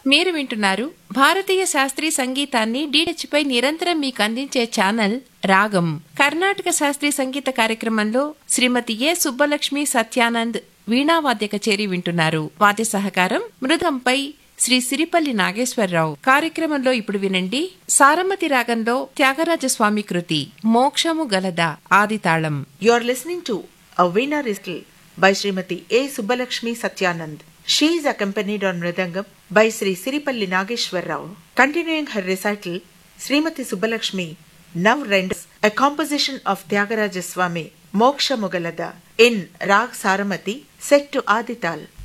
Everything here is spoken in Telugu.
మీరు వింటున్నారు భారతీయ శాస్త్రీయ సంగీతాన్ని DH పై నిరంతరం మీకు అందించే ఛానల్ రాగం కర్ణాటక శాస్త్రీయ సంగీత కార్యక్రమంలో శ్రీమతి ఏ సుబ్బలక్ష్మి సత్యానంద్ వీణావాద్య కచేరి వింటున్నారు వాద్య సహకారం మృదంపై శ్రీ సిరిపల్లి నాగేశ్వరరావు కార్యక్రమంలో ఇప్పుడు వినండి సారమతి రాగంలో త్యాగరాజస్వామి కృతి మోక్షము గలదా ఆదితాళం You are listening to a Veena recital by Srimati A. Subbalakshmi Satyanand. She is accompanied on Mridangam by Sri Siripalli Nageshwar Rao. Continuing her recital, Srimati Subbalakshmi now renders a composition of Tyagaraja Swami, Moksha Mugalada, in Rag Saramati, set to Adital.